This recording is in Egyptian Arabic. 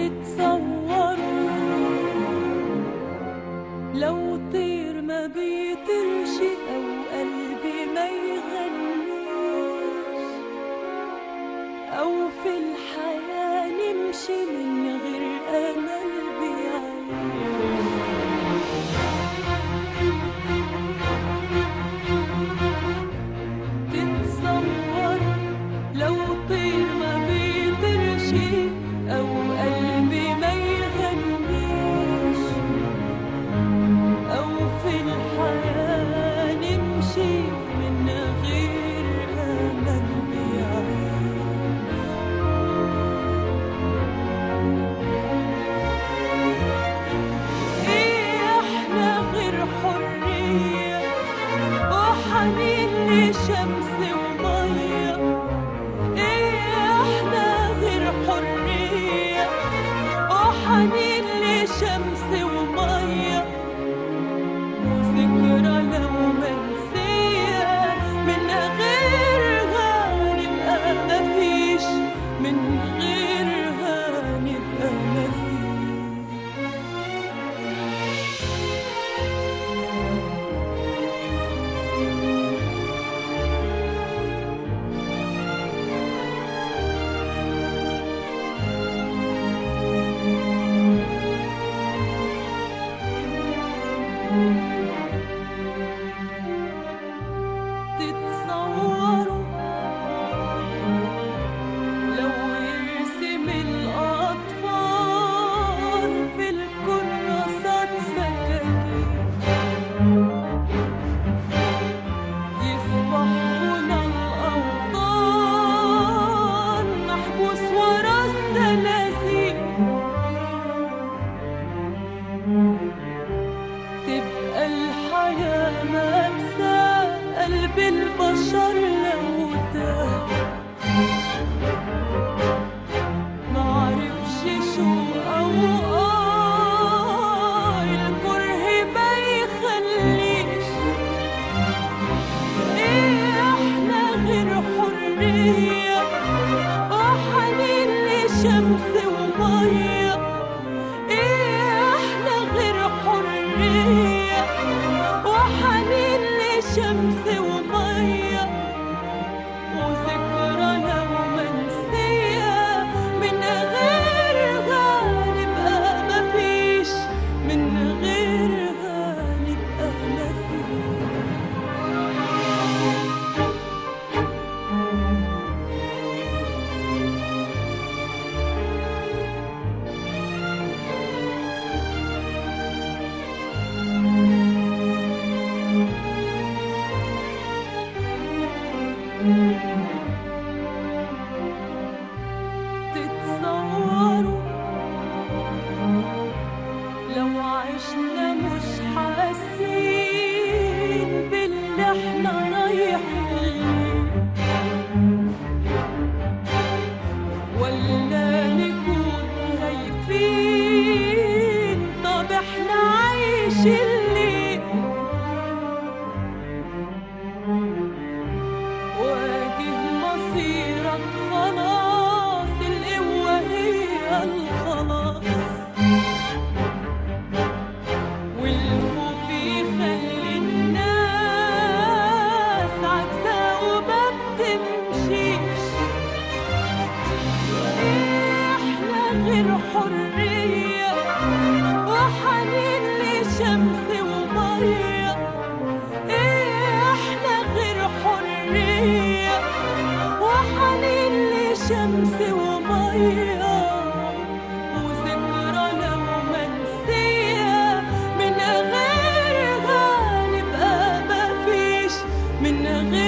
تتصوروا لو طير ما بيطيرش أو قلبي ما يغنيش أو في الحياة نمشي من غير أمل بيعيش تتصور لو طير ما بيطيرش أو قلبي ما يغنيش أو في الحياة نمشي من غير أمل بيعيش إيه إحنا غير حرية وحنين لشمس ومية إيه إحنا غير حرية وحنين لشمس ومية وذكرى لو منسية من غيرها نبقى مفيش من غيرها نبقى مفيش تتصوروا لو يرسم الأطفال في الكراسات سكاكين يصبح هنا الأوطان محبوس ورا الزلازل تبقى الحياة مأساة قلب البشر لو تاه معرفش شو أو آه الكره ما يخليش إيه إحنا غير حرية وحنين لشمس ومية إيه إحنا غير حرية وحنين لشمس ومية وذكرى لو منسية من غيرها نبقى مفيش من غيرها نبقى مفيش تتصوروا لو عشنا مش حاسين باللي احنا رايحين ولا نكون خايفين طب احنا عايشين ليه واجه مصيرك خلاص القوة هي الخلاص والخوف يخلي الناس عكسة وما بتمشيش احنا غير حرية وحنين لشمس ومية احنا غير حرية وحنين لشمس ومية وذكرى لو منسية من غيرها نبقى مفيش من غير